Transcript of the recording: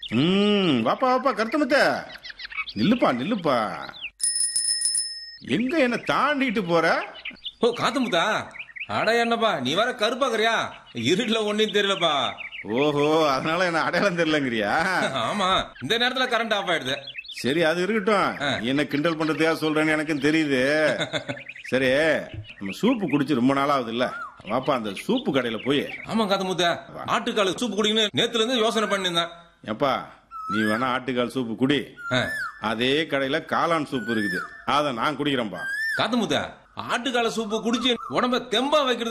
ம் வாப்பா வாப்பா கருத்தமுத்த நில்லுப்பா நில்லுப்பா எங்க என்ன தாண்டிட்டு போற ஓ காத்தமுத்தா அட என்னப்பா நீ வேற கருப்பாக்குறியா இருட்டுல ஒன்னும் தெரியலப்பா ஓஹோ அதனால என்ன அடையாளம் தெரியலங்கிறியா ஆமா இந்த நேரத்துல கரண்ட் ஆஃப் ஆயிடுது சரி அது இருக்கட்டும் நீ என்ன கிண்டல் பண்றதுக்கா சொல்றேன்னு எனக்கும் தெரியுது சரி நம்ம சூப்பு குடிச்சு ரொம்ப நாள் ஆகுது இல்ல வாப்பா அந்த சூப்பு கடையில போய் ஆமா காத்தமுத்தா ஆட்டுக்கால சூப்பு குடிக்கணும் நேத்துல இருந்து யோசனை பண்ணியிருந்தேன் ஏப்பா நீ வேணா ஆட்டுக்கால் சூப்பு குடி ஆ, அதே கடையில காளான் சூப்பு இருக்குது அதை நான் குடிக்கிறேன்பா காத்தமுத்தா ஆட்டுக்கால சூப்பு குடிச்சு உடம்ப தெம்பா வைக்கிறது